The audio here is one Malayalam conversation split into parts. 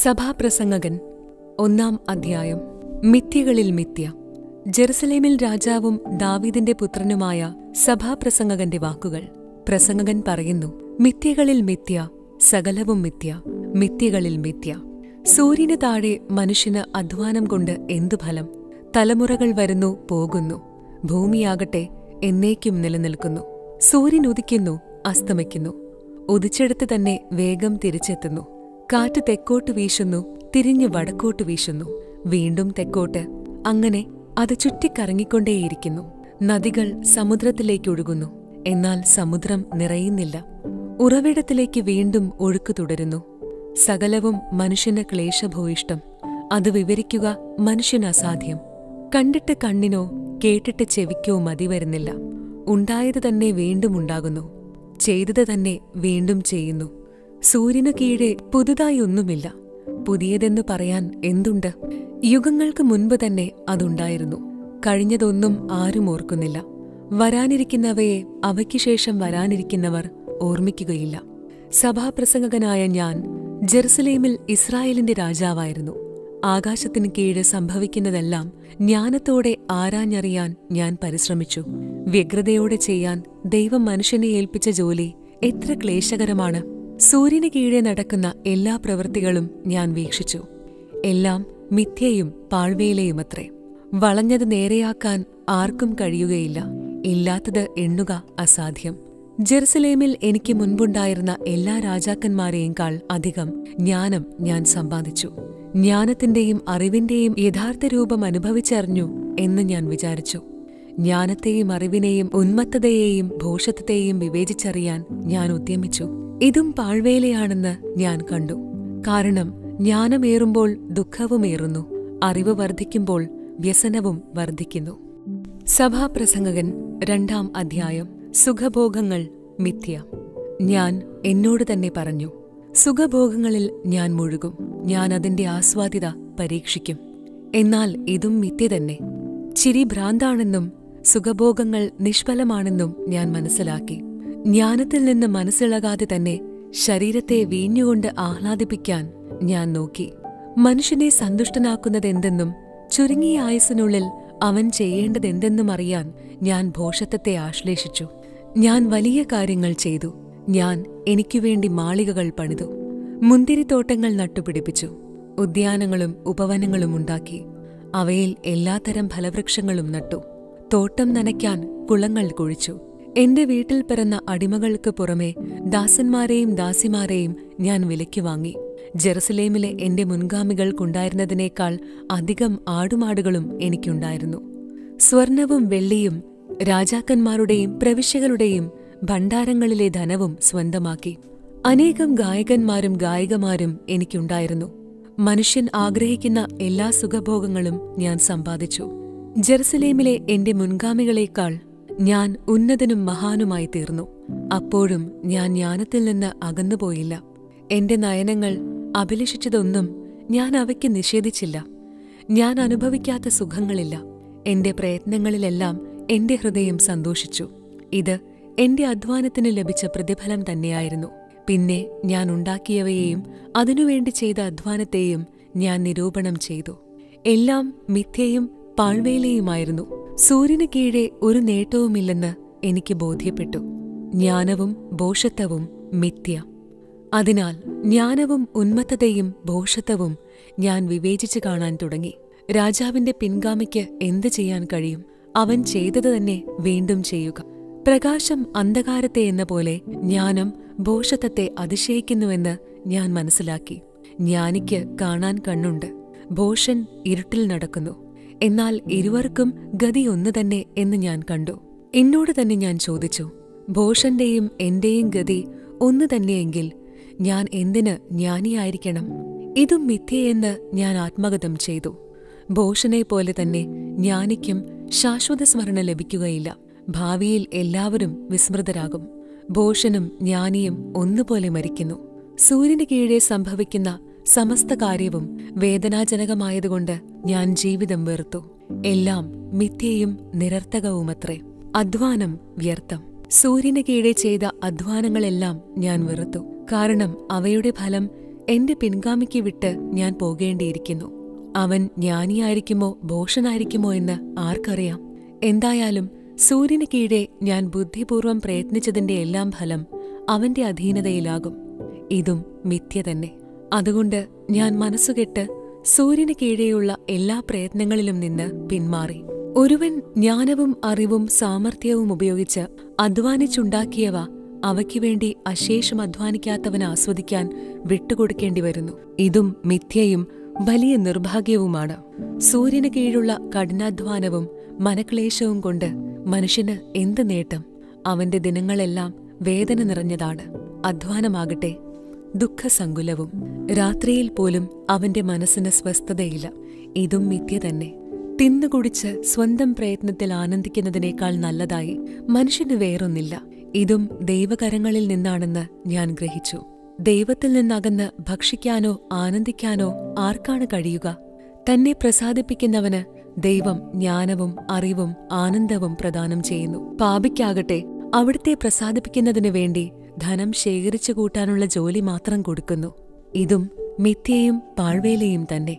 സഭാപ്രസംഗകൻ ഒന്നാം അധ്യായം മിഥ്യകളിൽ മിഥ്യ ജെറുസലേമിൽ രാജാവും ദാവീദിന്റെ പുത്രനുമായ സഭാപ്രസംഗകന്റെ വാക്കുകൾ പ്രസംഗകൻ പറയുന്നു മിഥ്യകളിൽ മിഥ്യ സകലവും മിഥ്യ മിഥ്യകളിൽ മിഥ്യ സൂര്യന് താഴെ മനുഷ്യന് അധ്വാനം കൊണ്ട് എന്തു ഫലം തലമുറകൾ വരുന്നു പോകുന്നു ഭൂമിയാകട്ടെ എന്നേക്കും നിലനിൽക്കുന്നു സൂര്യൻ ഉദിക്കുന്നു അസ്തമിക്കുന്നു ഉദിച്ചെടുത്ത് തന്നെ വേഗം തിരിച്ചെത്തുന്നു കാറ്റ് തെക്കോട്ട് വീശുന്നു തിരിഞ്ഞു വടക്കോട്ട് വീശുന്നു വീണ്ടും തെക്കോട്ട് അങ്ങനെ അത് ചുറ്റിക്കറങ്ങിക്കൊണ്ടേയിരിക്കുന്നു നദികൾ സമുദ്രത്തിലേക്കൊഴുകുന്നു എന്നാൽ സമുദ്രം നിറയുന്നില്ല ഉറവിടത്തിലേക്ക് വീണ്ടും ഒഴുക്കു തുടരുന്നു സകലവും മനുഷ്യന് ക്ലേശഭൂയിഷ്ടം അത് വിവരിക്കുക മനുഷ്യന് അസാധ്യം കണ്ടിട്ട് കണ്ണിനോ കേട്ടിട്ട് ചെവിക്കോ മതി വരുന്നില്ല ഉണ്ടായത് തന്നെ വീണ്ടും ഉണ്ടാകുന്നു ചെയ്തത് തന്നെ വീണ്ടും ചെയ്യുന്നു സൂര്യനു കീഴെ പുതുതായി ഒന്നുമില്ല പുതിയതെന്ന് പറയാൻ എന്തുണ്ട് യുഗങ്ങൾക്ക് മുൻപ് തന്നെ അതുണ്ടായിരുന്നു കഴിഞ്ഞതൊന്നും ആരും ഓർക്കുന്നില്ല വരാനിരിക്കുന്നവയെ അവയ്ക്ക് ശേഷം വരാനിരിക്കുന്നവർ ഓർമ്മിക്കുകയില്ല സഭാപ്രസംഗകനായ ഞാൻ ജെറുസലേമിൽ ഇസ്രായേലിന്റെ രാജാവായിരുന്നു ആകാശത്തിന് കീഴ് സംഭവിക്കുന്നതെല്ലാം ജ്ഞാനത്തോടെ ആരാഞ്ഞറിയാൻ ഞാൻ പരിശ്രമിച്ചു വ്യഗ്രതയോടെ ചെയ്യാൻ ദൈവം മനുഷ്യനെ ഏൽപ്പിച്ച ജോലി എത്ര ക്ലേശകരമാണ് സൂര്യന് കീഴെ നടക്കുന്ന എല്ലാ പ്രവൃത്തികളും ഞാൻ വീക്ഷിച്ചു എല്ലാം മിഥ്യയും പാഴ്വേലയുമത്രേ വളഞ്ഞത് നേരെയാക്കാൻ ആർക്കും കഴിയുകയില്ല ഇല്ലാത്തത് എണ്ണുക അസാധ്യം ജെറുസലേമിൽ എനിക്ക് മുൻപുണ്ടായിരുന്ന എല്ലാ രാജാക്കന്മാരെയുംക്കാൾ അധികം ജ്ഞാനം ഞാൻ സമ്പാദിച്ചു ജ്ഞാനത്തിന്റെയും അറിവിന്റെയും യഥാർത്ഥ രൂപം അനുഭവിച്ചറിഞ്ഞു എന്ന് ഞാൻ വിചാരിച്ചു ജ്ഞാനത്തെയും അറിവിനെയും ഉന്മത്തതയെയും ഭോഷത്വത്തെയും വിവേചിച്ചറിയാൻ ഞാൻ ഉദ്യമിച്ചു ഇതും പാഴ്വേലയാണെന്ന് ഞാൻ കണ്ടു കാരണം ജ്ഞാനമേറുമ്പോൾ ദുഃഖവുമേറുന്നു അറിവ് വർദ്ധിക്കുമ്പോൾ വ്യസനവും വർദ്ധിക്കുന്നു സഭാപ്രസംഗകൻ രണ്ടാം അധ്യായം സുഖഭോഗങ്ങൾ മിഥ്യ ഞാൻ എന്നോട് തന്നെ പറഞ്ഞു സുഖഭോഗങ്ങളിൽ ഞാൻ മുഴുകും ഞാൻ അതിന്റെ ആസ്വാദ്യത പരീക്ഷിക്കും എന്നാൽ ഇതും മിഥ്യ തന്നെ ചിരി ഭ്രാന്താണെന്നും സുഖഭോഗങ്ങൾ നിഷ്ഫലമാണെന്നും ഞാൻ മനസ്സിലാക്കി ജ്ഞാനത്തിൽ നിന്ന് മനസ്സിളകാതെ തന്നെ ശരീരത്തെ വീഞ്ഞുകൊണ്ട് ആഹ്ലാദിപ്പിക്കാൻ ഞാൻ നോക്കി മനുഷ്യനെ സന്തുഷ്ടനാക്കുന്നതെന്തെന്നും ചുരുങ്ങിയ ആയുസിനുള്ളിൽ അവൻ ചെയ്യേണ്ടതെന്തെന്നും അറിയാൻ ഞാൻ ഭോഷത്വത്തെ ആശ്ലേഷിച്ചു ഞാൻ വലിയ കാര്യങ്ങൾ ചെയ്തു ഞാൻ എനിക്കുവേണ്ടി മാളികകൾ പണിതു മുന്തിരിത്തോട്ടങ്ങൾ നട്ടുപിടിപ്പിച്ചു ഉദ്യാനങ്ങളും ഉപവനങ്ങളും ഉണ്ടാക്കി അവയിൽ എല്ലാത്തരം ഫലവൃക്ഷങ്ങളും നട്ടു തോട്ടം നനയ്ക്കാൻ കുളങ്ങൾ കുഴിച്ചു എന്റെ വീട്ടിൽ പിറന്ന അടിമകൾക്ക് പുറമെ ദാസന്മാരെയും ദാസിമാരെയും ഞാൻ വിലയ്ക്ക് വാങ്ങി ജെറുസലേമിലെ എന്റെ മുൻഗാമികൾക്കുണ്ടായിരുന്നതിനേക്കാൾ അധികം ആടുമാടുകളും എനിക്കുണ്ടായിരുന്നു സ്വർണവും വെള്ളിയും രാജാക്കന്മാരുടെയും പ്രവിശ്യകളുടെയും ഭണ്ഡാരങ്ങളിലെ ധനവും സ്വന്തമാക്കി അനേകം ഗായകന്മാരും ഗായികമാരും എനിക്കുണ്ടായിരുന്നു മനുഷ്യൻ ആഗ്രഹിക്കുന്ന എല്ലാ സുഖഭോഗങ്ങളും ഞാൻ സമ്പാദിച്ചു ജെറുസലേമിലെ എന്റെ മുൻഗാമികളെക്കാൾ ഞാൻ ഉന്നതനും മഹാനുമായി തീർന്നു അപ്പോഴും ഞാൻ ജ്ഞാനത്തിൽ നിന്ന് അകന്നുപോയില്ല എന്റെ നയനങ്ങൾ അഭിലഷിച്ചതൊന്നും ഞാൻ അവയ്ക്ക് നിഷേധിച്ചില്ല ഞാൻ അനുഭവിക്കാത്ത സുഖങ്ങളില്ല എന്റെ പ്രയത്നങ്ങളിലെല്ലാം എന്റെ ഹൃദയം സന്തോഷിച്ചു ഇത് എന്റെ അധ്വാനത്തിന് ലഭിച്ച പ്രതിഫലം തന്നെയായിരുന്നു പിന്നെ ഞാൻ ഉണ്ടാക്കിയവയെയും അതിനുവേണ്ടി ചെയ്ത അധ്വാനത്തെയും ഞാൻ നിരൂപണം ചെയ്തു എല്ലാം മിഥ്യയും പാഴ്വേലയുമായിരുന്നു സൂര്യന് കീഴെ ഒരു നേട്ടവുമില്ലെന്ന് എനിക്ക് ബോധ്യപ്പെട്ടു ജ്ഞാനവും ഭോഷത്വവും മിഥ്യ അതിനാൽ ജ്ഞാനവും ഉന്മത്തതയും ഭോഷത്വവും ഞാൻ വിവേചിച്ചു കാണാൻ തുടങ്ങി രാജാവിന്റെ പിൻഗാമിക്ക് എന്ത് ചെയ്യാൻ കഴിയും അവൻ ചെയ്തത് തന്നെ വീണ്ടും ചെയ്യുക പ്രകാശം അന്ധകാരത്തെ എന്ന പോലെ ജ്ഞാനം ഭോഷത്വത്തെ അതിശയിക്കുന്നുവെന്ന് ഞാൻ മനസ്സിലാക്കി ജ്ഞാനിക്ക് കാണാൻ കണ്ണുണ്ട് ഭോഷൻ ഇരുട്ടിൽ നടക്കുന്നു എന്നാൽ ഇരുവർക്കും ഗതി ഒന്നു തന്നെ എന്ന് ഞാൻ കണ്ടു എന്നോട് തന്നെ ഞാൻ ചോദിച്ചു ഭോഷന്റെയും എന്റെയും ഗതി ഒന്നു തന്നെയെങ്കിൽ ഞാൻ എന്തിന് ജ്ഞാനിയായിരിക്കണം ഇതും മിഥ്യയെന്ന് ഞാൻ ആത്മഗതം ചെയ്തു ഭോഷനെ പോലെ തന്നെ ജ്ഞാനിക്കും ശാശ്വത സ്മരണ ലഭിക്കുകയില്ല ഭാവിയിൽ എല്ലാവരും വിസ്മൃതരാകും ഭോഷനും ജ്ഞാനിയും ഒന്നുപോലെ മരിക്കുന്നു സൂര്യന് കീഴെ സംഭവിക്കുന്ന സമസ്ത കാര്യവും വേദനാജനകമായതുകൊണ്ട് ഞാൻ ജീവിതം വെറുത്തു എല്ലാം മിഥ്യയും നിരർത്ഥകവുമത്രേ അധ്വാനം വ്യർത്ഥം സൂര്യന് കീഴെ ചെയ്ത അധ്വാനങ്ങളെല്ലാം ഞാൻ വെറുത്തു കാരണം അവയുടെ ഫലം എന്റെ പിൻഗാമിക്ക് വിട്ട് ഞാൻ പോകേണ്ടിയിരിക്കുന്നു അവൻ ജ്ഞാനിയായിരിക്കുമോ ഭോഷനായിരിക്കുമോ എന്ന് ആർക്കറിയാം എന്തായാലും സൂര്യന് കീഴെ ഞാൻ ബുദ്ധിപൂർവം പ്രയത്നിച്ചതിന്റെ എല്ലാം ഫലം അവന്റെ അധീനതയിലാകും ഇതും മിഥ്യ തന്നെ അതുകൊണ്ട് ഞാൻ മനസ്സുകെട്ട് സൂര്യന് കീഴെയുള്ള എല്ലാ പ്രയത്നങ്ങളിലും നിന്ന് പിന്മാറി ഒരുവൻ ജ്ഞാനവും അറിവും സാമർഥ്യവും ഉപയോഗിച്ച് അധ്വാനിച്ചുണ്ടാക്കിയവ അവയ്ക്കു വേണ്ടി അശേഷം അധ്വാനിക്കാത്തവന് ആസ്വദിക്കാൻ വിട്ടുകൊടുക്കേണ്ടി വരുന്നു ഇതും മിഥ്യയും വലിയ നിർഭാഗ്യവുമാണ് സൂര്യന് കീഴുള്ള കഠിനാധ്വാനവും മനക്ലേശവും കൊണ്ട് മനുഷ്യന് എന്ത് നേട്ടം അവന്റെ ദിനങ്ങളെല്ലാം വേദന നിറഞ്ഞതാണ് അധ്വാനമാകട്ടെ ദുഃഖസങ്കുലവും രാത്രിയിൽ പോലും അവന്റെ മനസ്സിന് സ്വസ്ഥതയില്ല ഇതും മിഥ്യ തന്നെ തിന്നുകുടിച്ച് സ്വന്തം പ്രയത്നത്തിൽ ആനന്ദിക്കുന്നതിനേക്കാൾ നല്ലതായി മനുഷ്യന് വേറൊന്നില്ല ഇതും ദൈവകരങ്ങളിൽ നിന്നാണെന്ന് ഞാൻ ഗ്രഹിച്ചു ദൈവത്തിൽ നിന്നകന്ന് ഭക്ഷിക്കാനോ ആനന്ദിക്കാനോ ആർക്കാണ് കഴിയുക തന്നെ പ്രസാദിപ്പിക്കുന്നവന് ദൈവം ജ്ഞാനവും അറിവും ആനന്ദവും പ്രദാനം ചെയ്യുന്നു പാപിക്കാകട്ടെ അവിടുത്തെ പ്രസാദിപ്പിക്കുന്നതിനു വേണ്ടി ധനം ശേഖരിച്ചു കൂട്ടാനുള്ള ജോലി മാത്രം കൊടുക്കുന്നു ഇതും മിഥ്യയും പാഴ്വേലയും തന്നെ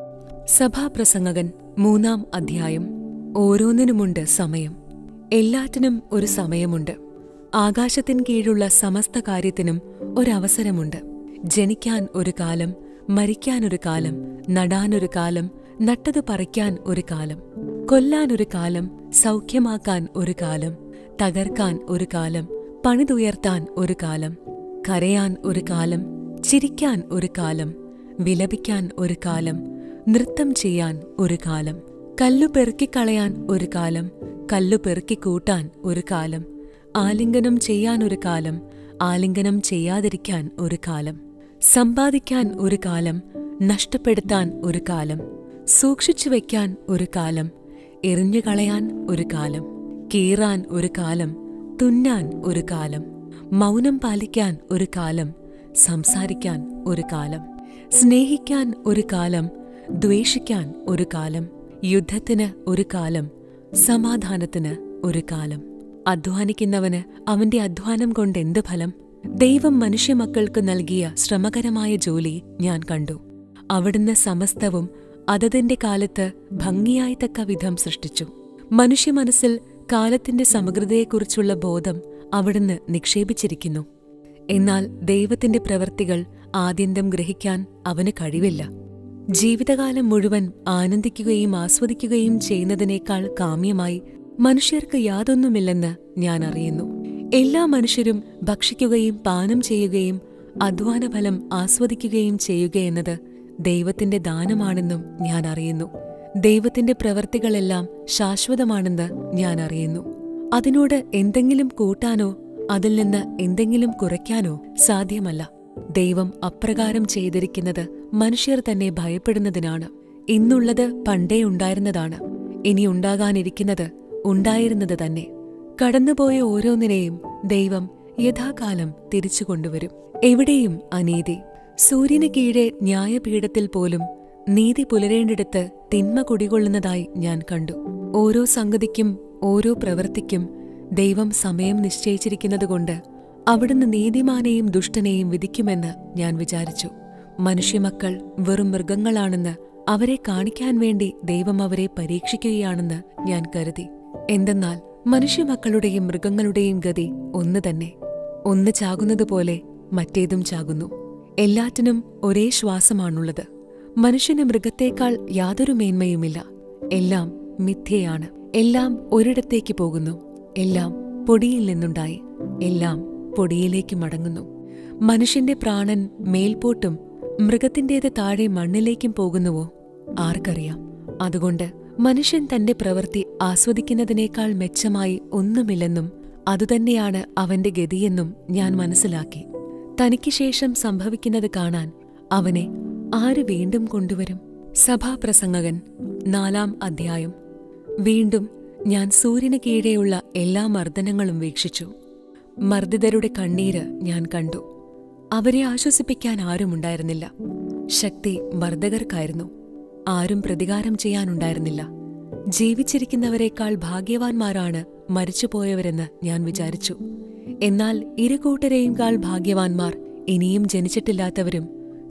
സഭാപ്രസംഗകൻ മൂന്നാം അധ്യായം ഓരോന്നിനുമുണ്ട് സമയം എല്ലാറ്റിനും ഒരു സമയമുണ്ട് ആകാശത്തിൻ കീഴുള്ള സമസ്ത കാര്യത്തിനും ഒരവസരമുണ്ട് ജനിക്കാൻ ഒരു കാലം മരിക്കാനൊരു കാലം നടാനൊരു കാലം നട്ടത് പറിക്കാൻ ഒരു കാലം കൊല്ലാനൊരു കാലം സൗഖ്യമാക്കാൻ ഒരു കാലം തകർക്കാൻ ഒരു കാലം പണിതുയർത്താൻ ഒരു കാലം കരയാൻ ഒരു കാലം ചിരിക്കാൻ ഒരു കാലം വിലപിക്കാൻ ഒരു കാലം നൃത്തം ചെയ്യാൻ ഒരു കാലം കല്ലു പെറുക്കിക്കളയാൻ ഒരു കാലം കല്ലു പെറുക്കിക്കൂട്ടാൻ ഒരു കാലം ആലിംഗനം ചെയ്യാൻ ഒരു കാലം ആലിംഗനം ചെയ്യാതിരിക്കാൻ ഒരു കാലം സമ്പാദിക്കാൻ ഒരു കാലം നഷ്ടപ്പെടുത്താൻ ഒരു കാലം സൂക്ഷിച്ചു വയ്ക്കാൻ ഒരു കാലം എറിഞ്ഞുകളയാൻ ഒരു കാലം കീറാൻ ഒരു കാലം തുന്നാൻ ഒരു കാലം മൗനം പാലിക്കാൻ ഒരു കാലം സംസാരിക്കാൻ ഒരു കാലം സ്നേഹിക്കാൻ ഒരു കാലം ദ്വേഷിക്കാൻ ഒരു കാലം യുദ്ധത്തിന് ഒരു കാലം സമാധാനത്തിന് ഒരു കാലം അധ്വാനിക്കുന്നവന് അവന്റെ അധ്വാനം കൊണ്ട് എന്ത് ഫലം ദൈവം മനുഷ്യമക്കൾക്ക് നൽകിയ ശ്രമകരമായ ജോലി ഞാൻ കണ്ടു അവിടുന്ന് സമസ്തവും അതതിന്റെ കാലത്ത് ഭംഗിയായി തക്ക വിധം സൃഷ്ടിച്ചു മനുഷ്യ മനസ്സിൽ കാലത്തിന്റെ സമഗ്രതയെക്കുറിച്ചുള്ള ബോധം അവിടുന്ന് നിക്ഷേപിച്ചിരിക്കുന്നു എന്നാൽ ദൈവത്തിന്റെ പ്രവൃത്തികൾ ആദ്യന്തം ഗ്രഹിക്കാൻ അവന് കഴിവില്ല ജീവിതകാലം മുഴുവൻ ആനന്ദിക്കുകയും ആസ്വദിക്കുകയും ചെയ്യുന്നതിനേക്കാൾ കാമ്യമായി മനുഷ്യർക്ക് യാതൊന്നുമില്ലെന്ന് ഞാൻ അറിയുന്നു എല്ലാ മനുഷ്യരും ഭക്ഷിക്കുകയും പാനം ചെയ്യുകയും അധ്വാനഫലം ആസ്വദിക്കുകയും ചെയ്യുകയെന്നത് ദൈവത്തിന്റെ ദാനമാണെന്നും ഞാൻ അറിയുന്നു ദൈവത്തിന്റെ പ്രവൃത്തികളെല്ലാം ശാശ്വതമാണെന്ന് ഞാൻ അറിയുന്നു അതിനോട് എന്തെങ്കിലും കൂട്ടാനോ അതിൽ നിന്ന് എന്തെങ്കിലും കുറയ്ക്കാനോ സാധ്യമല്ല ദൈവം അപ്രകാരം ചെയ്തിരിക്കുന്നത് മനുഷ്യർ തന്നെ ഭയപ്പെടുന്നതിനാണ് ഇന്നുള്ളത് പണ്ടേ ഉണ്ടായിരുന്നതാണ് ഇനി ഉണ്ടാകാനിരിക്കുന്നത് ഉണ്ടായിരുന്നത് തന്നെ കടന്നുപോയ ഓരോന്നിനെയും ദൈവം യഥാകാലം തിരിച്ചു കൊണ്ടുവരും എവിടെയും അനീതി സൂര്യന് കീഴെ ന്യായപീഠത്തിൽ പോലും നീതി പുലരേണ്ടിടത്ത് തിന്മ കുടികൊള്ളുന്നതായി ഞാൻ കണ്ടു ഓരോ സംഗതിക്കും ഓരോ പ്രവൃത്തിക്കും ദൈവം സമയം നിശ്ചയിച്ചിരിക്കുന്നതുകൊണ്ട് അവിടുന്ന് നീതിമാനെയും ദുഷ്ടനെയും വിധിക്കുമെന്ന് ഞാൻ വിചാരിച്ചു മനുഷ്യമക്കൾ വെറും മൃഗങ്ങളാണെന്ന് അവരെ കാണിക്കാൻ വേണ്ടി ദൈവം അവരെ പരീക്ഷിക്കുകയാണെന്ന് ഞാൻ കരുതി എന്തെന്നാൽ മനുഷ്യമക്കളുടെയും മൃഗങ്ങളുടെയും ഗതി ഒന്ന് തന്നെ ഒന്ന് ചാകുന്നതുപോലെ മറ്റേതും ചാകുന്നു എല്ലാറ്റിനും ഒരേ ശ്വാസമാണുള്ളത് മനുഷ്യന് മൃഗത്തേക്കാൾ യാതൊരു മേന്മയുമില്ല എല്ലാം മിഥ്യയാണ് എല്ലാം ഒരിടത്തേക്ക് പോകുന്നു എല്ലാം പൊടിയിൽ നിന്നുണ്ടായി എല്ലാം പൊടിയിലേക്ക് മടങ്ങുന്നു മനുഷ്യന്റെ പ്രാണൻ മേൽപോട്ടും മൃഗത്തിന്റേത് താഴെ മണ്ണിലേക്കും പോകുന്നുവോ ആർക്കറിയാം അതുകൊണ്ട് മനുഷ്യൻ തന്റെ പ്രവൃത്തി ആസ്വദിക്കുന്നതിനേക്കാൾ മെച്ചമായി ഒന്നുമില്ലെന്നും അതുതന്നെയാണ് അവന്റെ ഗതിയെന്നും ഞാൻ മനസ്സിലാക്കി തനിക്ക് ശേഷം സംഭവിക്കുന്നത് കാണാൻ അവനെ ആര് വീണ്ടും കൊണ്ടുവരും സഭാപ്രസംഗകൻ നാലാം അധ്യായം വീണ്ടും ഞാൻ സൂര്യന് കീഴെയുള്ള എല്ലാ മർദ്ദനങ്ങളും വീക്ഷിച്ചു മർദ്ദിതരുടെ കണ്ണീര് ഞാൻ കണ്ടു അവരെ ആശ്വസിപ്പിക്കാൻ ആരുമുണ്ടായിരുന്നില്ല ശക്തി മർദ്ദകർക്കായിരുന്നു ആരും പ്രതികാരം ചെയ്യാനുണ്ടായിരുന്നില്ല ജീവിച്ചിരിക്കുന്നവരെക്കാൾ ഭാഗ്യവാന്മാരാണ് മരിച്ചുപോയവരെന്ന് ഞാൻ വിചാരിച്ചു എന്നാൽ ഇരു കൂട്ടരെയും കാൾ ഭാഗ്യവാന്മാർ ഇനിയും ജനിച്ചിട്ടില്ലാത്തവരും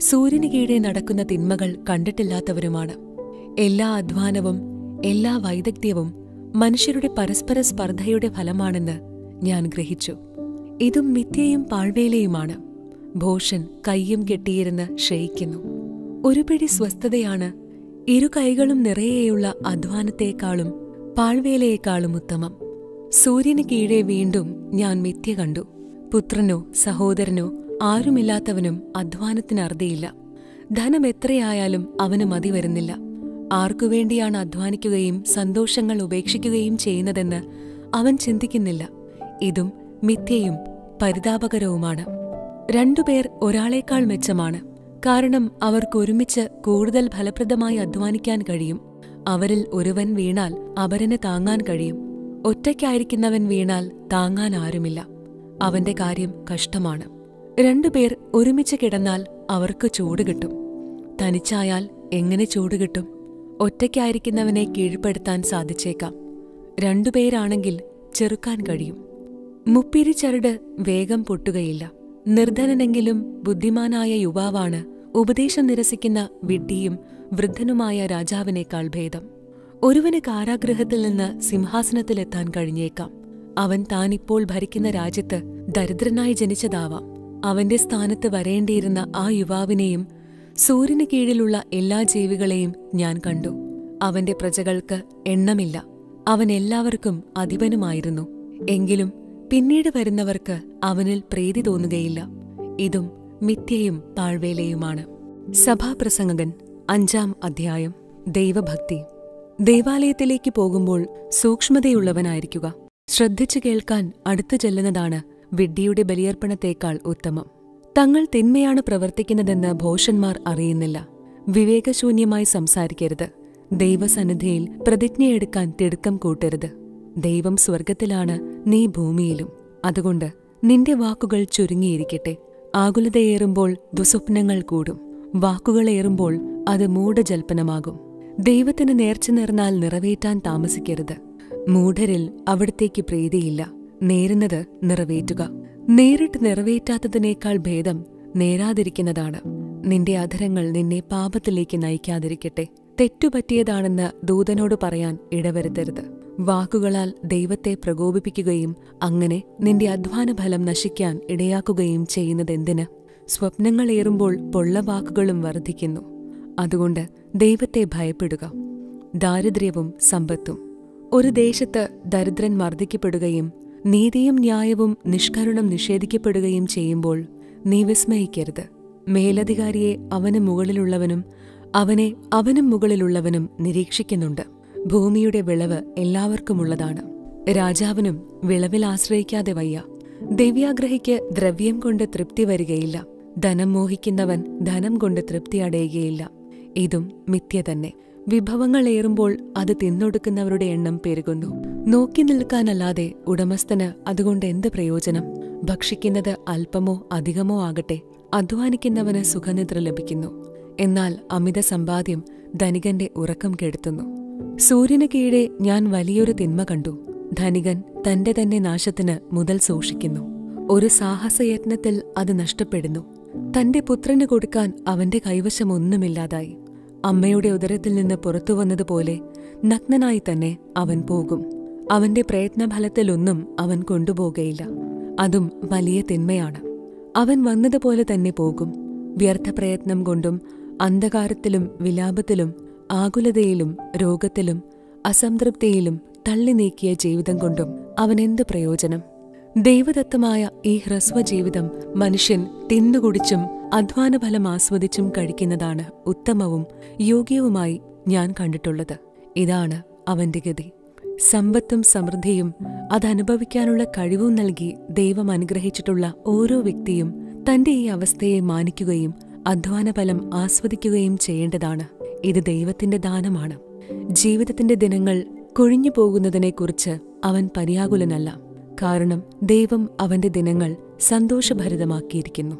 സൂര്യന് കീഴെ നടക്കുന്ന തിന്മകൾ കണ്ടിട്ടില്ലാത്തവരുമാണ് എല്ലാ അധ്വാനവും എല്ലാ വൈദഗ്ധ്യവും മനുഷ്യരുടെ പരസ്പര സ്പർദ്ധയുടെ ഫലമാണെന്ന് ഞാൻ ഗ്രഹിച്ചു ഇതും മിഥ്യയും പാഴ്വേലയുമാണ് ഭോഷൻ കയ്യും കെട്ടിയിരുന്ന് ക്ഷയിക്കുന്നു ഒരു പിടി സ്വസ്ഥതയാണ് ഇരു കൈകളും നിറയെയുള്ള അധ്വാനത്തേക്കാളും പാഴ്വേലയേക്കാളും ഉത്തമം സൂര്യന് കീഴെ വീണ്ടും ഞാൻ മിഥ്യ കണ്ടു പുത്രനോ സഹോദരനോ ആരുമില്ലാത്തവനും അധ്വാനത്തിന് അറുതിയില്ല ധനം എത്രയായാലും അവന് മതി വരുന്നില്ല ആർക്കുവേണ്ടിയാണ് അധ്വാനിക്കുകയും സന്തോഷങ്ങൾ ഉപേക്ഷിക്കുകയും ചെയ്യുന്നതെന്ന് അവൻ ചിന്തിക്കുന്നില്ല ഇതും മിഥ്യയും പരിതാപകരവുമാണ് രണ്ടുപേർ ഒരാളേക്കാൾ മെച്ചമാണ് കാരണം അവർക്കൊരുമിച്ച് കൂടുതൽ ഫലപ്രദമായി അധ്വാനിക്കാൻ കഴിയും അവരിൽ ഒരുവൻ വീണാൽ അപരന് താങ്ങാൻ കഴിയും ഒറ്റയ്ക്കായിരിക്കുന്നവൻ വീണാൽ താങ്ങാൻ ആരുമില്ല അവന്റെ കാര്യം കഷ്ടമാണ് രണ്ടുപേർ ഒരുമിച്ച് കിടന്നാൽ അവർക്ക് ചൂട് കിട്ടും തനിച്ചായാൽ എങ്ങനെ ചൂട് കിട്ടും ഒറ്റയ്ക്കായിരിക്കുന്നവനെ കീഴ്പ്പെടുത്താൻ സാധിച്ചേക്കാം രണ്ടുപേരാണെങ്കിൽ ചെറുക്കാൻ കഴിയും മുപ്പിരിച്ചരട് വേഗം പൊട്ടുകയില്ല നിർധനനെങ്കിലും ബുദ്ധിമാനായ യുവാവാണ് ഉപദേശം നിരസിക്കുന്ന വിഡ്ഢിയും വൃദ്ധനുമായ രാജാവിനേക്കാൾ ഭേദം ഒരുവന് കാരാഗൃഹത്തിൽ നിന്ന് സിംഹാസനത്തിലെത്താൻ കഴിഞ്ഞേക്കാം അവൻ താനിപ്പോൾ ഭരിക്കുന്ന രാജ്യത്ത് ദരിദ്രനായി ജനിച്ചതാവാം അവന്റെ സ്ഥാനത്ത് വരേണ്ടിയിരുന്ന ആ യുവാവിനെയും സൂര്യന് കീഴിലുള്ള എല്ലാ ജീവികളെയും ഞാൻ കണ്ടു അവന്റെ പ്രജകൾക്ക് എണ്ണമില്ല അവൻ എല്ലാവർക്കും അധിപനുമായിരുന്നു എങ്കിലും പിന്നീട് വരുന്നവർക്ക് അവനിൽ പ്രീതി തോന്നുകയില്ല ഇതും മിഥ്യയും പാഴ്വേലയുമാണ് സഭാപ്രസംഗകൻ അഞ്ചാം അധ്യായം ദൈവഭക്തി ദേവാലയത്തിലേക്ക് പോകുമ്പോൾ സൂക്ഷ്മതയുള്ളവനായിരിക്കുക ശ്രദ്ധിച്ചു കേൾക്കാൻ അടുത്തു ചെല്ലുന്നതാണ് വിഡ്ഢിയുടെ ബലിയർപ്പണത്തേക്കാൾ ഉത്തമം തങ്ങൾ തിന്മയാണ് പ്രവർത്തിക്കുന്നതെന്ന് ഭോഷന്മാർ അറിയുന്നില്ല വിവേകശൂന്യമായി സംസാരിക്കരുത് ദൈവസന്നിധിയിൽ പ്രതിജ്ഞയെടുക്കാൻ തിടുക്കം കൂട്ടരുത് ദൈവം സ്വർഗത്തിലാണ് നീ ഭൂമിയിലും അതുകൊണ്ട് നിന്റെ വാക്കുകൾ ചുരുങ്ങിയിരിക്കട്ടെ ആകുലതയേറുമ്പോൾ ദുസ്വപ്നങ്ങൾ കൂടും വാക്കുകളേറുമ്പോൾ അത് മൂഢജൽപ്പനമാകും ദൈവത്തിന് നേർച്ച നേർന്നാൽ നിറവേറ്റാൻ താമസിക്കരുത് മൂഢരിൽ അവിടത്തേക്ക് പ്രീതിയില്ല നേരുന്നത് നിറവേറ്റുക നേരിട്ട് നിറവേറ്റാത്തതിനേക്കാൾ ഭേദം നേരാതിരിക്കുന്നതാണ് നിന്റെ അധരങ്ങൾ നിന്നെ പാപത്തിലേക്ക് നയിക്കാതിരിക്കട്ടെ തെറ്റുപറ്റിയതാണെന്ന് ദൂതനോട് പറയാൻ ഇടവരുത്തരുത് വാക്കുകളാൽ ദൈവത്തെ പ്രകോപിപ്പിക്കുകയും അങ്ങനെ നിന്റെ അധ്വാനഫലം നശിക്കാൻ ഇടയാക്കുകയും ചെയ്യുന്നതെന്തിന് സ്വപ്നങ്ങളേറുമ്പോൾ പൊള്ള വാക്കുകളും വർദ്ധിക്കുന്നു അതുകൊണ്ട് ദൈവത്തെ ഭയപ്പെടുക ദാരിദ്ര്യവും സമ്പത്തും ഒരു ദേശത്ത് ദരിദ്രൻ മർദ്ദിക്കപ്പെടുകയും നീതിയും ന്യായവും നിഷ്കരുണം നിഷേധിക്കപ്പെടുകയും ചെയ്യുമ്പോൾ നീ വിസ്മയിക്കരുത് മേലധികാരിയെ അവന് മുകളിലുള്ളവനും അവനെ അവനും മുകളിലുള്ളവനും നിരീക്ഷിക്കുന്നുണ്ട് ഭൂമിയുടെ വിളവ് എല്ലാവർക്കുമുള്ളതാണ് രാജാവിനും വിളവിൽ ആശ്രയിക്കാതെ വയ്യ ദിവ്യാഗ്രഹിക്ക് ദ്രവ്യം കൊണ്ട് തൃപ്തി വരികയില്ല ധനം മോഹിക്കുന്നവൻ ധനം കൊണ്ട് തൃപ്തി അടയുകയില്ല ഇതും മിഥ്യ തന്നെ വിഭവങ്ങൾ ഏറുമ്പോൾ അത് തിന്നൊടുക്കുന്നവരുടെ എണ്ണം പെരുകുന്നു നോക്കി നിൽക്കാനല്ലാതെ ഉടമസ്ഥന് അതുകൊണ്ട് എന്ത് പ്രയോജനം ഭക്ഷിക്കുന്നത് അല്പമോ അധികമോ ആകട്ടെ അധ്വാനിക്കുന്നവന് സുഖനിദ്ര ലഭിക്കുന്നു എന്നാൽ അമിത സമ്പാദ്യം ധനികന്റെ ഉറക്കം കെടുത്തുന്നു സൂര്യന് കീഴെ ഞാൻ വലിയൊരു തിന്മ കണ്ടു ധനികൻ തന്റെ തന്നെ നാശത്തിന് മുതൽ സൂക്ഷിക്കുന്നു ഒരു സാഹസയത്നത്തിൽ അത് നഷ്ടപ്പെടുന്നു തന്റെ പുത്രന് കൊടുക്കാൻ അവന്റെ കൈവശം ഒന്നുമില്ലാതായി അമ്മയുടെ ഉദരത്തിൽ നിന്ന് പുറത്തു വന്നതുപോലെ നഗ്നനായി തന്നെ അവൻ പോകും അവന്റെ പ്രയത്നഫലത്തിലൊന്നും അവൻ കൊണ്ടുപോകുകയില്ല അതും വലിയ തിന്മയാണ് അവൻ വന്നതുപോലെ തന്നെ പോകും വ്യർത്ഥപ്രയത്നം കൊണ്ടും അന്ധകാരത്തിലും വിലാപത്തിലും ആകുലതയിലും രോഗത്തിലും അസംതൃപ്തിയിലും തള്ളി നീക്കിയ ജീവിതം കൊണ്ടും അവനെന്ത് പ്രയോജനം ദൈവദത്തമായ ഈ ഹ്രസ്വജീവിതം മനുഷ്യൻ തിന്നുകുടിച്ചും അധ്വാനഫലം ആസ്വദിച്ചും കഴിക്കുന്നതാണ് ഉത്തമവും യോഗ്യവുമായി ഞാൻ കണ്ടിട്ടുള്ളത് ഇതാണ് അവന്റെ ഗതി സമ്പത്തും സമൃദ്ധിയും അതനുഭവിക്കാനുള്ള കഴിവും നൽകി ദൈവം അനുഗ്രഹിച്ചിട്ടുള്ള ഓരോ വ്യക്തിയും തന്റെ ഈ അവസ്ഥയെ മാനിക്കുകയും അധ്വാനഫലം ആസ്വദിക്കുകയും ചെയ്യേണ്ടതാണ് ഇത് ദൈവത്തിന്റെ ദാനമാണ് ജീവിതത്തിന്റെ ദിനങ്ങൾ കൊഴിഞ്ഞു പോകുന്നതിനെക്കുറിച്ച് അവൻ പര്യാകുലനല്ല കാരണം ദൈവം അവന്റെ ദിനങ്ങൾ സന്തോഷഭരിതമാക്കിയിരിക്കുന്നു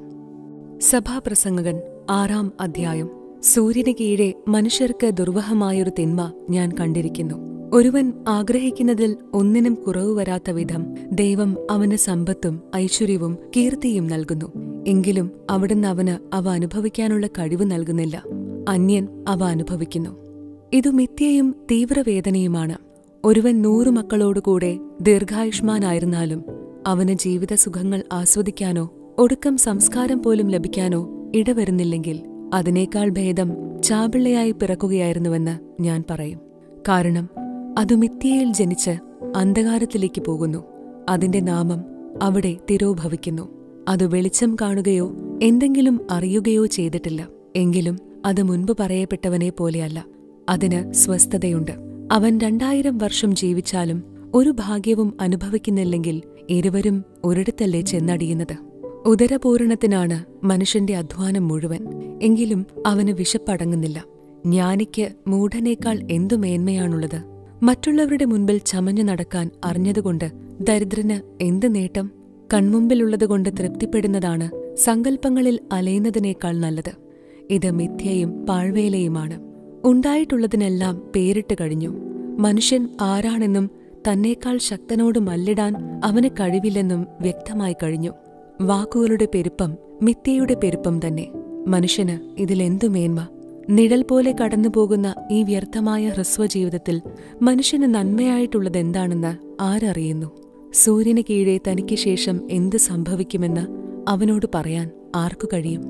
സഭാപ്രസംഗകൻ ആറാം അധ്യായം സൂര്യന് കീഴെ മനുഷ്യർക്ക് ദുർവഹമായൊരു തിന്മ ഞാൻ കണ്ടിരിക്കുന്നു ഒരുവൻ ആഗ്രഹിക്കുന്നതിൽ ഒന്നിനും കുറവ് വരാത്ത വിധം ദൈവം അവന് സമ്പത്തും ഐശ്വര്യവും കീർത്തിയും നൽകുന്നു എങ്കിലും അവിടുന്ന് അവന് അവ അനുഭവിക്കാനുള്ള കഴിവ് നൽകുന്നില്ല അന്യൻ അവ അനുഭവിക്കുന്നു ഇതു മിഥ്യയും തീവ്രവേദനയുമാണ് ഒരുവൻ നൂറു മക്കളോടുകൂടെ ദീർഘായുഷ്മാനായിരുന്നാലും അവന് ജീവിത സുഖങ്ങൾ ആസ്വദിക്കാനോ ഒടുക്കം സംസ്കാരം പോലും ലഭിക്കാനോ ഇടവരുന്നില്ലെങ്കിൽ അതിനേക്കാൾ ഭേദം ചാപിള്ളയായി പിറക്കുകയായിരുന്നുവെന്ന് ഞാൻ പറയും കാരണം അത് മിഥ്യയിൽ ജനിച്ച് അന്ധകാരത്തിലേക്ക് പോകുന്നു അതിന്റെ നാമം അവിടെ തിരോഭവിക്കുന്നു അത് വെളിച്ചം കാണുകയോ എന്തെങ്കിലും അറിയുകയോ ചെയ്തിട്ടില്ല എങ്കിലും അത് മുൻപ് പറയപ്പെട്ടവനെ പോലെയല്ല അതിന് സ്വസ്ഥതയുണ്ട് അവൻ രണ്ടായിരം വർഷം ജീവിച്ചാലും ഒരു ഭാഗ്യവും അനുഭവിക്കുന്നില്ലെങ്കിൽ ഇരുവരും ഒരിടത്തല്ലേ ചെന്നടിയുന്നത് ഉദരപൂരണത്തിനാണ് മനുഷ്യന്റെ അധ്വാനം മുഴുവൻ എങ്കിലും അവന് വിശപ്പടങ്ങുന്നില്ല ജ്ഞാനിക്ക് മൂഢനേക്കാൾ എന്തു മേന്മയാണുള്ളത് മറ്റുള്ളവരുടെ മുൻപിൽ ചമഞ്ഞു നടക്കാൻ അറിഞ്ഞതുകൊണ്ട് ദരിദ്രന് എന്ത് നേട്ടം കൺമുമ്പിലുള്ളതുകൊണ്ട് തൃപ്തിപ്പെടുന്നതാണ് സങ്കല്പങ്ങളിൽ അലയുന്നതിനേക്കാൾ നല്ലത് ഇത് മിഥ്യയും പാഴ്വേലയുമാണ് ഉണ്ടായിട്ടുള്ളതിനെല്ലാം പേരിട്ട് കഴിഞ്ഞു മനുഷ്യൻ ആരാണെന്നും തന്നേക്കാൾ ശക്തനോട് മല്ലിടാൻ അവന് കഴിവില്ലെന്നും വ്യക്തമായി കഴിഞ്ഞു വാക്കുകളുടെ പെരുപ്പം മിഥ്യയുടെ പെരുപ്പം തന്നെ മനുഷ്യന് ഇതിലെന്തു മേന്മ നിഴൽ പോലെ കടന്നുപോകുന്ന ഈ വ്യർത്ഥമായ ഹ്രസ്വജീവിതത്തിൽ മനുഷ്യന് നന്മയായിട്ടുള്ളതെന്താണെന്ന് ആരറിയുന്നു സൂര്യന് കീഴെ തനിക്ക് ശേഷം എന്ത് സംഭവിക്കുമെന്ന് അവനോട് പറയാൻ ആർക്കു കഴിയും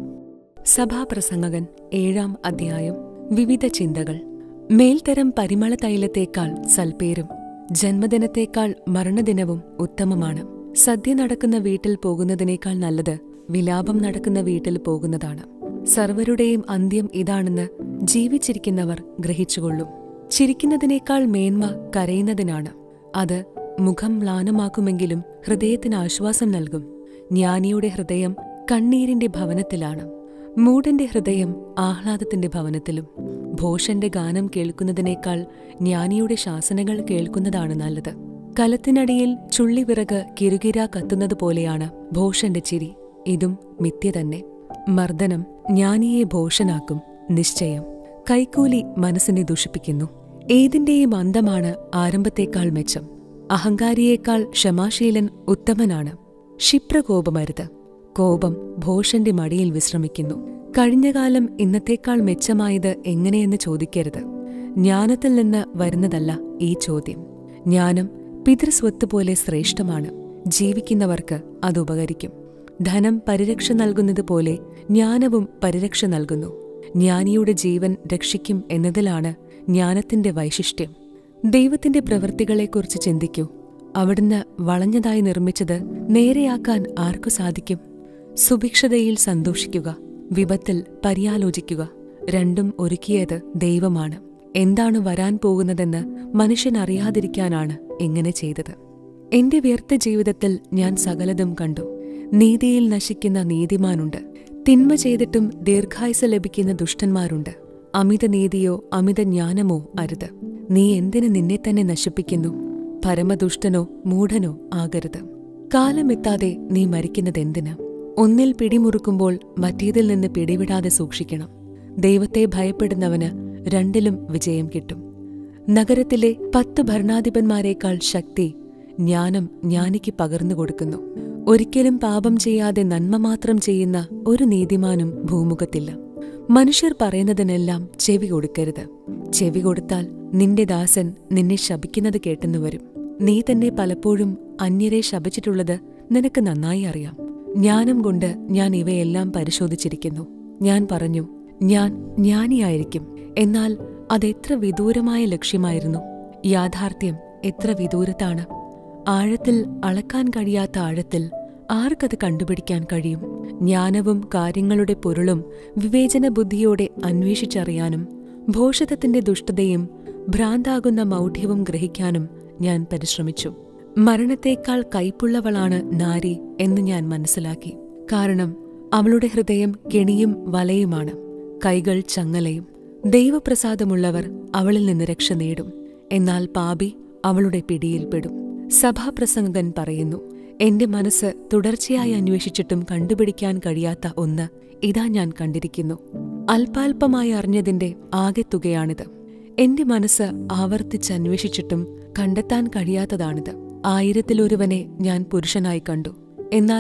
സഭാപ്രസംഗകൻ ഏഴാം അധ്യായം വിവിധ ചിന്തകൾ മേൽത്തരം പരിമള തൈലത്തേക്കാൾ സൽപ്പേരും ജന്മദിനത്തേക്കാൾ മരണദിനവും ഉത്തമമാണ് സദ്യ നടക്കുന്ന വീട്ടിൽ പോകുന്നതിനേക്കാൾ നല്ലത് വിലാപം നടക്കുന്ന വീട്ടിൽ പോകുന്നതാണ് സർവരുടെയും അന്ത്യം ഇതാണെന്ന് ജീവിച്ചിരിക്കുന്നവർ ഗ്രഹിച്ചുകൊള്ളും ചിരിക്കുന്നതിനേക്കാൾ മേന്മ കരയുന്നതിനാണ് അത് മുഖം മ്ലാനമാക്കുമെങ്കിലും ഹൃദയത്തിന് ആശ്വാസം നൽകും ജ്ഞാനിയുടെ ഹൃദയം കണ്ണീരിന്റെ ഭവനത്തിലാണ് മൂടന്റെ ഹൃദയം ആഹ്ലാദത്തിന്റെ ഭവനത്തിലും ഭോഷന്റെ ഗാനം കേൾക്കുന്നതിനേക്കാൾ ജ്ഞാനിയുടെ ശാസനകൾ കേൾക്കുന്നതാണ് നല്ലത് കലത്തിനടിയിൽ ചുള്ളിവിറക് കിരുകിര കത്തുന്നതുപോലെയാണ് ഭോഷന്റെ ചിരി ഇതും മിഥ്യ തന്നെ മർദ്ദനം ജ്ഞാനിയെ ഭോഷനാക്കും നിശ്ചയം കൈക്കൂലി മനസ്സിനെ ദുഷിപ്പിക്കുന്നു ഏതിന്റെയും അന്തമാണ് ആരംഭത്തേക്കാൾ മെച്ചം അഹങ്കാരിയേക്കാൾ ക്ഷമാശീലൻ ഉത്തമനാണ് ക്ഷിപ്രകോപമരുത് കോപം ഭോഷന്റെ മടിയിൽ വിശ്രമിക്കുന്നു കഴിഞ്ഞകാലം ഇന്നത്തേക്കാൾ മെച്ചമായത് എങ്ങനെയെന്ന് ചോദിക്കരുത് ജ്ഞാനത്തിൽ നിന്ന് വരുന്നതല്ല ഈ ചോദ്യം ജ്ഞാനം പിതൃസ്വത്ത് പോലെ ശ്രേഷ്ഠമാണ് ജീവിക്കുന്നവർക്ക് അത് ഉപകരിക്കും ധനം പരിരക്ഷ നൽകുന്നത് പോലെ ജ്ഞാനവും പരിരക്ഷ നൽകുന്നു ജ്ഞാനിയുടെ ജീവൻ രക്ഷിക്കും എന്നതിലാണ് ജ്ഞാനത്തിന്റെ വൈശിഷ്ട്യം ദൈവത്തിന്റെ പ്രവൃത്തികളെക്കുറിച്ച് ചിന്തിക്കൂ അവിടുന്ന് വളഞ്ഞതായി നിർമ്മിച്ചത് നേരെയാക്കാൻ ആർക്കു സാധിക്കും സുഭിക്ഷതയിൽ സന്തോഷിക്കുക വിപത്തിൽ പര്യാലോചിക്കുക രണ്ടും ഒരുക്കിയത് ദൈവമാണ് എന്താണ് വരാൻ പോകുന്നതെന്ന് മനുഷ്യൻ അറിയാതിരിക്കാനാണ് ഇങ്ങനെ ചെയ്തത് എന്റെ വ്യർത്ഥ ജീവിതത്തിൽ ഞാൻ സകലതും കണ്ടു നീതിയിൽ നശിക്കുന്ന നീതിമാനുണ്ട് തിന്മ ചെയ്തിട്ടും ദീർഘായുസ് ലഭിക്കുന്ന ദുഷ്ടന്മാരുണ്ട് അമിത നീതിയോ അമിത ജ്ഞാനമോ അരുത് നീ എന്തിന് നിന്നെ തന്നെ നശിപ്പിക്കുന്നു പരമദുഷ്ടനോ മൂഢനോ ആകരുത് കാലമെത്താതെ നീ മരിക്കുന്നതെന്തിന് ഒന്നിൽ പിടിമുറുക്കുമ്പോൾ മറ്റേതിൽ നിന്ന് പിടിവിടാതെ സൂക്ഷിക്കണം ദൈവത്തെ ഭയപ്പെടുന്നവന് രണ്ടിലും വിജയം കിട്ടും നഗരത്തിലെ പത്ത് ഭരണാധിപന്മാരെക്കാൾ ശക്തി ജ്ഞാനം ജ്ഞാനിക്ക് പകർന്നു കൊടുക്കുന്നു ഒരിക്കലും പാപം ചെയ്യാതെ നന്മ മാത്രം ചെയ്യുന്ന ഒരു നീതിമാനും ഭൂമുഖത്തില്ല മനുഷ്യർ പറയുന്നതിനെല്ലാം ചെവി കൊടുക്കരുത് ചെവി കൊടുത്താൽ നിന്റെ ദാസൻ നിന്നെ ശപിക്കുന്നത് കേട്ടെന്നു വരും നീ തന്നെ പലപ്പോഴും അന്യരെ ശപിച്ചിട്ടുള്ളത് നിനക്ക് നന്നായി അറിയാം ജ്ഞാനം കൊണ്ട് ഞാൻ ഇവയെല്ലാം പരിശോധിച്ചിരിക്കുന്നു ഞാൻ പറഞ്ഞു ഞാൻ ജ്ഞാനിയായിരിക്കും എന്നാൽ അതെത്ര വിദൂരമായ ലക്ഷ്യമായിരുന്നു യാഥാർത്ഥ്യം എത്ര വിദൂരത്താണ് ആഴത്തിൽ അളക്കാൻ കഴിയാത്ത ആഴത്തിൽ ആർക്കത് കണ്ടുപിടിക്കാൻ കഴിയും ജ്ഞാനവും കാര്യങ്ങളുടെ പൊരുളും വിവേചന ബുദ്ധിയോടെ അന്വേഷിച്ചറിയാനും ഭോഷതത്തിന്റെ ദുഷ്ടതയും ഭ്രാന്താകുന്ന മൗഢ്യവും ഗ്രഹിക്കാനും ഞാൻ പരിശ്രമിച്ചു മരണത്തേക്കാൾ കൈപ്പുള്ളവളാണ് നാരി എന്ന് ഞാൻ മനസ്സിലാക്കി കാരണം അവളുടെ ഹൃദയം കെണിയും വലയുമാണ് കൈകൾ ചങ്ങലയും ദൈവപ്രസാദമുള്ളവർ അവളിൽ നിന്ന് രക്ഷ നേടും എന്നാൽ പാപി അവളുടെ പിടിയിൽപ്പെടും സഭാപ്രസംഗകൻ പറയുന്നു എന്റെ മനസ്സ് തുടർച്ചയായി അന്വേഷിച്ചിട്ടും കണ്ടുപിടിക്കാൻ കഴിയാത്ത ഒന്ന് ഇതാ ഞാൻ കണ്ടിരിക്കുന്നു അല്പാൽപമായി അറിഞ്ഞതിന്റെ ആകെത്തുകയാണിത് എന്റെ മനസ്സ് ആവർത്തിച്ചന്വേഷിച്ചിട്ടും കണ്ടെത്താൻ കഴിയാത്തതാണിത് ആയിരത്തിലൊരുവനെ ഞാൻ പുരുഷനായി കണ്ടു എന്നാൽ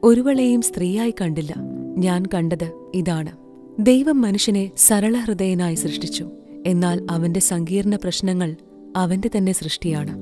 ഒരുവളെയും സ്ത്രീയായി കണ്ടില്ല ഞാൻ കണ്ടത് ഇതാണ് ദൈവം മനുഷ്യനെ സരളഹൃദയനായി സൃഷ്ടിച്ചു എന്നാൽ അവന്റെ സങ്കീർണ പ്രശ്നങ്ങൾ അവന്റെ തന്നെ സൃഷ്ടിയാണ്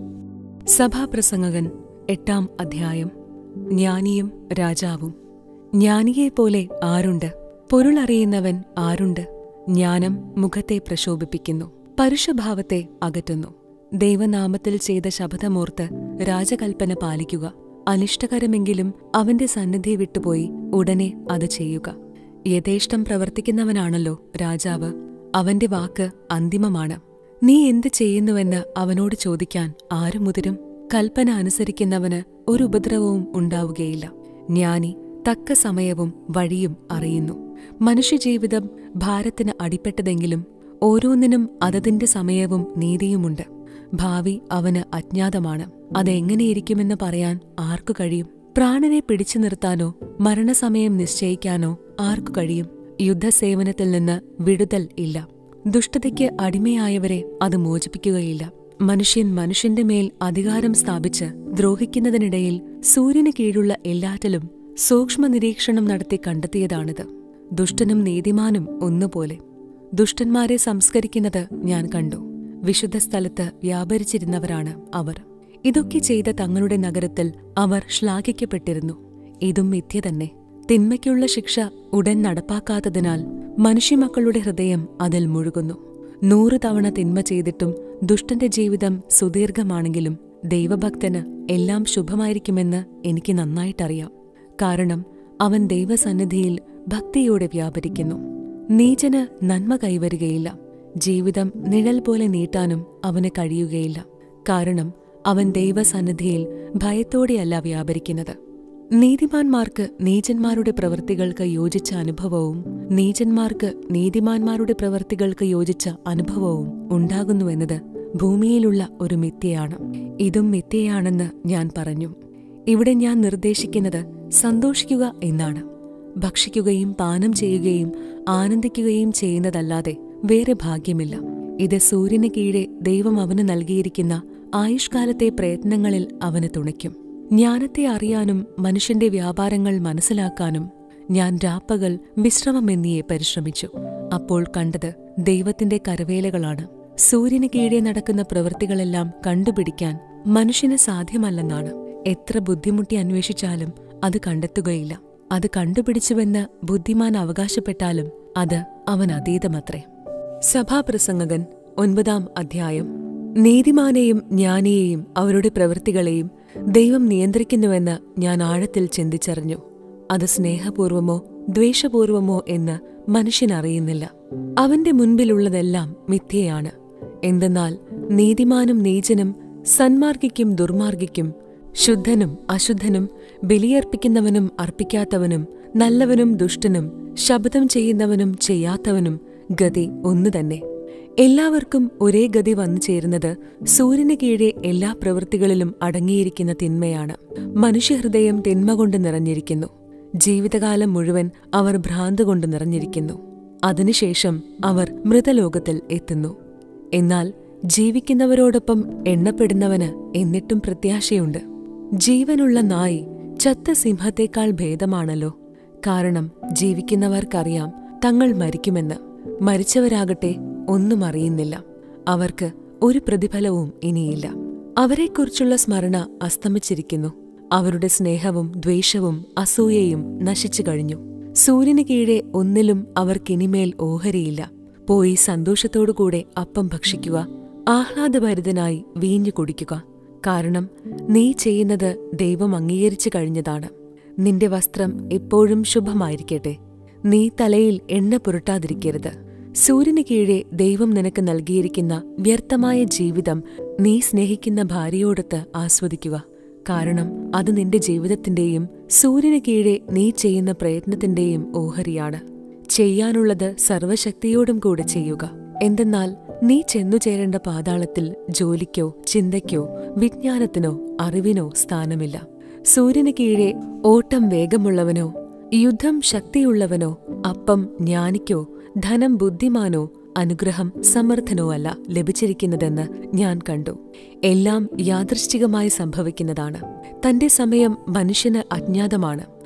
സഭാപ്രസംഗകൻ എട്ടാം അധ്യായം ജ്ഞാനിയും രാജാവും ജ്ഞാനിയെപ്പോലെ ആരുണ്ട് പൊരുളറിയുന്നവൻ ആരുണ്ട് ജ്ഞാനം മുഖത്തെ പ്രശോഭിപ്പിക്കുന്നു പരുഷഭാവത്തെ അകറ്റുന്നു ദൈവനാമത്തിൽ ചെയ്ത ശപഥമോർത്ത് രാജകൽപ്പന പാലിക്കുക അനിഷ്ടകരമെങ്കിലും അവന്റെ സന്നിധി വിട്ടുപോയി ഉടനെ അത് ചെയ്യുക യഥേഷ്ടം പ്രവർത്തിക്കുന്നവനാണല്ലോ രാജാവ് അവന്റെ വാക്ക് അന്തിമമാണ് നീ എന്ത് ചെയ്യുന്നുവെന്ന് അവനോട് ചോദിക്കാൻ ആരു മുതിരും കൽപ്പന അനുസരിക്കുന്നവന് ഒരു ഉപദ്രവവും ഉണ്ടാവുകയില്ല ജ്ഞാനി തക്ക സമയവും വഴിയും അറിയുന്നു മനുഷ്യജീവിതം ഭാരത്തിന് അടിപ്പെട്ടതെങ്കിലും ഓരോന്നിനും അതതിന്റെ സമയവും നീതിയുമുണ്ട് ഭാവി അവന് അജ്ഞാതമാണ് അതെങ്ങനെയിരിക്കുമെന്ന് പറയാൻ ആർക്കു കഴിയും പ്രാണനെ പിടിച്ചു നിർത്താനോ മരണസമയം നിശ്ചയിക്കാനോ ആർക്കു കഴിയും യുദ്ധസേവനത്തിൽ നിന്ന് വിടുതൽ ഇല്ല ദുഷ്ടതയ്ക്ക് അടിമയായവരെ അത് മോചിപ്പിക്കുകയില്ല മനുഷ്യൻ മനുഷ്യന്റെ മേൽ അധികാരം സ്ഥാപിച്ച് ദ്രോഹിക്കുന്നതിനിടയിൽ സൂര്യന് കീഴുള്ള എല്ലാറ്റിലും സൂക്ഷ്മ നിരീക്ഷണം നടത്തി കണ്ടെത്തിയതാണിത് ദുഷ്ടനും നീതിമാനും ഒന്നുപോലെ ദുഷ്ടന്മാരെ സംസ്കരിക്കുന്നത് ഞാൻ കണ്ടു വിശുദ്ധ സ്ഥലത്ത് വ്യാപരിച്ചിരുന്നവരാണ് അവർ ഇതൊക്കെ ചെയ്ത തങ്ങളുടെ നഗരത്തിൽ അവർ ശ്ലാഘിക്കപ്പെട്ടിരുന്നു ഇതും മിഥ്യ തന്നെ തിന്മയ്ക്കുള്ള ശിക്ഷ ഉടൻ നടപ്പാക്കാത്തതിനാൽ മനുഷ്യമക്കളുടെ ഹൃദയം അതിൽ മുഴുകുന്നു നൂറ് തവണ തിന്മ ചെയ്തിട്ടും ദുഷ്ടന്റെ ജീവിതം സുദീർഘമാണെങ്കിലും ദൈവഭക്തന് എല്ലാം ശുഭമായിരിക്കുമെന്ന് എനിക്ക് നന്നായിട്ടറിയാം കാരണം അവൻ ദൈവസന്നിധിയിൽ ഭക്തിയോടെ വ്യാപരിക്കുന്നു നീചന് നന്മ കൈവരുകയില്ല ജീവിതം നിഴൽ പോലെ നീട്ടാനും അവന് കഴിയുകയില്ല കാരണം അവൻ ദൈവസന്നിധിയിൽ ഭയത്തോടെയല്ല വ്യാപരിക്കുന്നത് നീതിമാന്മാർക്ക് നീചന്മാരുടെ പ്രവൃത്തികൾക്ക് യോജിച്ച അനുഭവവും നീചന്മാർക്ക് നീതിമാന്മാരുടെ പ്രവൃത്തികൾക്ക് യോജിച്ച അനുഭവവും ഉണ്ടാകുന്നുവെന്നത് ഭൂമിയിലുള്ള ഒരു മിഥ്യയാണ് ഇതും മിഥ്യയാണെന്ന് ഞാൻ പറഞ്ഞു ഇവിടെ ഞാൻ നിർദ്ദേശിക്കുന്നത് സന്തോഷിക്കുക എന്നാണ് ഭക്ഷിക്കുകയും പാനം ചെയ്യുകയും ആനന്ദിക്കുകയും ചെയ്യുന്നതല്ലാതെ വേറെ ഭാഗ്യമില്ല ഇത് സൂര്യന് കീഴെ ദൈവം അവന് നൽകിയിരിക്കുന്ന ആയുഷ്കാലത്തെ പ്രയത്നങ്ങളിൽ അവന് തുണയ്ക്കും ജ്ഞാനത്തെ അറിയാനും മനുഷ്യന്റെ വ്യാപാരങ്ങൾ മനസ്സിലാക്കാനും ഞാൻ രാപ്പകൽ വിശ്രമമെന്നിയെ പരിശ്രമിച്ചു അപ്പോൾ കണ്ടത് ദൈവത്തിന്റെ കരവേലകളാണ് സൂര്യന് കീഴെ നടക്കുന്ന പ്രവൃത്തികളെല്ലാം കണ്ടുപിടിക്കാൻ മനുഷ്യന് സാധ്യമല്ലെന്നാണ് എത്ര ബുദ്ധിമുട്ടി അന്വേഷിച്ചാലും അത് കണ്ടെത്തുകയില്ല അത് കണ്ടുപിടിച്ചുവെന്ന് ബുദ്ധിമാൻ അവകാശപ്പെട്ടാലും അത് അവൻ അതീതമത്രേ സഭാപ്രസംഗകൻ ഒൻപതാം അധ്യായം നീതിമാനെയും ജ്ഞാനിയെയും അവരുടെ പ്രവൃത്തികളെയും ദൈവം നിയന്ത്രിക്കുന്നുവെന്ന് ഞാൻ ആഴത്തിൽ ചിന്തിച്ചറിഞ്ഞു അത് സ്നേഹപൂർവമോ ദ്വേഷപൂർവമോ എന്ന് മനുഷ്യനറിയുന്നില്ല അവന്റെ മുൻപിലുള്ളതെല്ലാം മിഥ്യയാണ് എന്തെന്നാൽ നീതിമാനും നീചനും സന്മാർഗിക്കും ദുർമാർഗിക്കും ശുദ്ധനും അശുദ്ധനും ബലിയർപ്പിക്കുന്നവനും അർപ്പിക്കാത്തവനും നല്ലവനും ദുഷ്ടനും ശബ്ദം ചെയ്യുന്നവനും ചെയ്യാത്തവനും ഗതി ഒന്നുതന്നെ എല്ലാവർക്കും ഒരേ ഗതി വന്നു ചേരുന്നത് സൂര്യന് കീഴെ എല്ലാ പ്രവൃത്തികളിലും അടങ്ങിയിരിക്കുന്ന തിന്മയാണ് മനുഷ്യഹൃദയം തിന്മ കൊണ്ട് നിറഞ്ഞിരിക്കുന്നു ജീവിതകാലം മുഴുവൻ അവർ ഭ്രാന്ത് കൊണ്ട് നിറഞ്ഞിരിക്കുന്നു അതിനുശേഷം അവർ മൃതലോകത്തിൽ എത്തുന്നു എന്നാൽ ജീവിക്കുന്നവരോടൊപ്പം എണ്ണപ്പെടുന്നവന് എന്നിട്ടും പ്രത്യാശയുണ്ട് ജീവനുള്ള നായി ചത്ത സിംഹത്തേക്കാൾ ഭേദമാണല്ലോ കാരണം ജീവിക്കുന്നവർക്കറിയാം തങ്ങൾ മരിക്കുമെന്ന് മരിച്ചവരാകട്ടെ ഒന്നും അറിയുന്നില്ല അവർക്ക് ഒരു പ്രതിഫലവും ഇനിയില്ല അവരെക്കുറിച്ചുള്ള സ്മരണ അസ്തമിച്ചിരിക്കുന്നു അവരുടെ സ്നേഹവും ദ്വേഷവും അസൂയയും നശിച്ചു കഴിഞ്ഞു സൂര്യന് കീഴെ ഒന്നിലും അവർക്കിനിമേൽ ഓഹരിയില്ല പോയി സന്തോഷത്തോടുകൂടെ അപ്പം ഭക്ഷിക്കുക ആഹ്ലാദഭരിതനായി വീഞ്ഞു കുടിക്കുക കാരണം നീ ചെയ്യുന്നത് ദൈവം അംഗീകരിച്ചു കഴിഞ്ഞതാണ് നിന്റെ വസ്ത്രം എപ്പോഴും ശുഭമായിരിക്കട്ടെ നീ തലയിൽ എണ്ണ പുരട്ടാതിരിക്കരുത് സൂര്യന് കീഴെ ദൈവം നിനക്ക് നൽകിയിരിക്കുന്ന വ്യർത്ഥമായ ജീവിതം നീ സ്നേഹിക്കുന്ന ഭാര്യയോടൊത്ത് ആസ്വദിക്കുക കാരണം അത് നിന്റെ ജീവിതത്തിന്റെയും സൂര്യന് കീഴെ നീ ചെയ്യുന്ന പ്രയത്നത്തിന്റെയും ഓഹരിയാണ് ചെയ്യാനുള്ളത് സർവശക്തിയോടും കൂടെ ചെയ്യുക എന്തെന്നാൽ നീ ചെന്നുചേരേണ്ട പാതാളത്തിൽ ജോലിക്കോ ചിന്തയ്ക്കോ വിജ്ഞാനത്തിനോ അറിവിനോ സ്ഥാനമില്ല സൂര്യന് കീഴെ ഓട്ടം വേഗമുള്ളവനോ യുദ്ധം ശക്തിയുള്ളവനോ അപ്പം ജ്ഞാനിക്കോ ധനം ബുദ്ധിമാനോ അനുഗ്രഹം സമർത്ഥനോ അല്ല ലഭിച്ചിരിക്കുന്നതെന്ന് ഞാൻ കണ്ടു എല്ലാം യാദൃശ്ചികമായി സംഭവിക്കുന്നതാണ് തന്റെ സമയം മനുഷ്യന് അജ്ഞാതമാണ്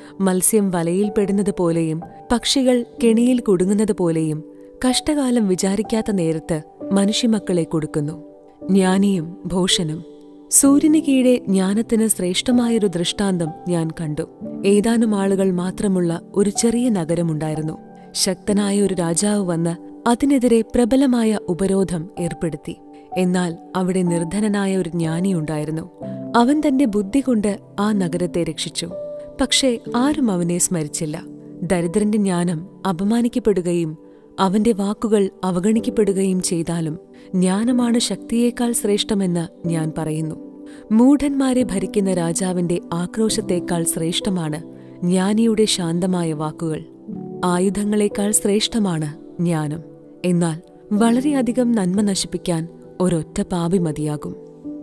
മത്സ്യം വലയിൽപ്പെടുന്നത് പോലെയും പക്ഷികൾ കെണിയിൽ കുടുങ്ങുന്നത് പോലെയും കഷ്ടകാലം വിചാരിക്കാത്ത നേരത്ത് മനുഷ്യമക്കളെ കൊടുക്കുന്നു ജ്ഞാനിയും ഭോഷനും സൂര്യന് കീഴെ ജ്ഞാനത്തിന് ശ്രേഷ്ഠമായൊരു ദൃഷ്ടാന്തം ഞാൻ കണ്ടു ഏതാനും ആളുകൾ മാത്രമുള്ള ഒരു ചെറിയ നഗരമുണ്ടായിരുന്നു ശക്തനായ ഒരു രാജാവ് വന്ന് അതിനെതിരെ പ്രബലമായ ഉപരോധം ഏർപ്പെടുത്തി എന്നാൽ അവിടെ നിർധനനായ ഒരു ജ്ഞാനിയുണ്ടായിരുന്നു അവൻ തന്റെ ബുദ്ധി കൊണ്ട് ആ നഗരത്തെ രക്ഷിച്ചു പക്ഷേ ആരും അവനെ സ്മരിച്ചില്ല ദരിദ്രന്റെ ജ്ഞാനം അപമാനിക്കപ്പെടുകയും അവന്റെ വാക്കുകൾ അവഗണിക്കപ്പെടുകയും ചെയ്താലും ജ്ഞാനമാണ് ശക്തിയേക്കാൾ ശ്രേഷ്ഠമെന്ന് ഞാൻ പറയുന്നു മൂഢന്മാരെ ഭരിക്കുന്ന രാജാവിന്റെ ആക്രോശത്തേക്കാൾ ശ്രേഷ്ഠമാണ് ജ്ഞാനിയുടെ ശാന്തമായ വാക്കുകൾ ആയുധങ്ങളെക്കാൾ ശ്രേഷ്ഠമാണ് ജ്ഞാനം എന്നാൽ വളരെയധികം നന്മ നശിപ്പിക്കാൻ ഒരൊറ്റ പാപി മതിയാകും